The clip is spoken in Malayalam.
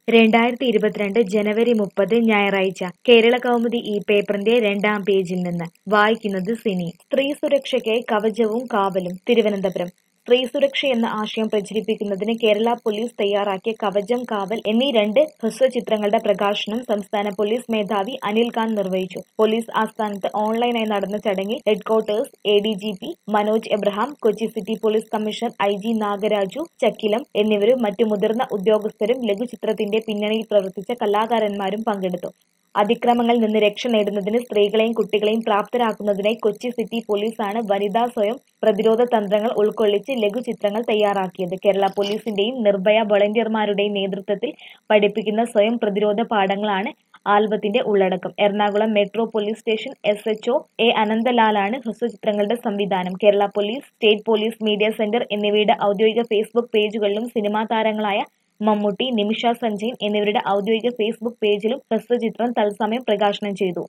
രണ്ടായിരത്തി ഇരുപത്തിരണ്ട് ജനുവരി മുപ്പത് ഞായറാഴ്ച കേരള കൗമുദി ഈ പേപ്പറിന്റെ രണ്ടാം പേജിൽ നിന്ന് വായിക്കുന്നത് സിനി സ്ത്രീ സുരക്ഷയ്ക്കായി കവചവും കാവലും തിരുവനന്തപുരം സ്ത്രീ സുരക്ഷ എന്ന ആശയം പ്രചരിപ്പിക്കുന്നതിന് കേരള പോലീസ് തയ്യാറാക്കിയ കവചം കാവൽ എന്നീ രണ്ട് ഹ്രസ്വചിത്രങ്ങളുടെ പ്രകാശനം സംസ്ഥാന പോലീസ് മേധാവി അനിൽ ഖാൻ നിർവഹിച്ചു പോലീസ് ആസ്ഥാനത്ത് ഓൺലൈനായി നടന്ന ചടങ്ങിൽ headquarters A D G P Manoj Abraham Kochi city police commissioner I G Nagaraju Chakkilam എന്നിവരും മറ്റു മുതിർന്ന ഉദ്യോഗസ്ഥരും ലഘുചിത്രത്തിന്റെ പിന്നണിയിൽ പ്രവർത്തിച്ച കലാകാരന്മാരും പങ്കെടുത്തു അതിക്രമങ്ങളിൽ നിന്ന് രക്ഷ നേടുന്നതിന് സ്ത്രീകളെയും കുട്ടികളെയും പ്രാപ്തരാക്കുന്നതിനായി കൊച്ചി സിറ്റി പോലീസാണ് വനിതാ സ്വയം പ്രതിരോധ തന്ത്രങ്ങൾ ഉൾക്കൊള്ളിച്ച് ലഘുചിത്രങ്ങൾ തയ്യാറാക്കിയത് കേരള പോലീസിന്റെയും നിർഭയ വളണ്ടിയർമാരുടെയും നേതൃത്വത്തിൽ പഠിപ്പിക്കുന്ന സ്വയം പ്രതിരോധ പാഠങ്ങളാണ് ആൽബത്തിന്റെ ഉള്ളടക്കം Ernakulam metro police station S H O A അനന്തലാലാണ് ഹ്രസ്വചിത്രങ്ങളുടെ സംവിധാനം Kerala police state police media centre എന്നിവയുടെ ഔദ്യോഗിക ഫേസ്ബുക്ക് പേജുകളിലും സിനിമാ താരങ്ങളായ മമ്മൂട്ടി നിമിഷ സഞ്ജയൻ എന്നിവരുടെ ഔദ്യോഗിക ഫേസ്ബുക്ക് പേജിലും ഹ്രസ്വചിത്രം തത്സമയം പ്രകാശനം ചെയ്തു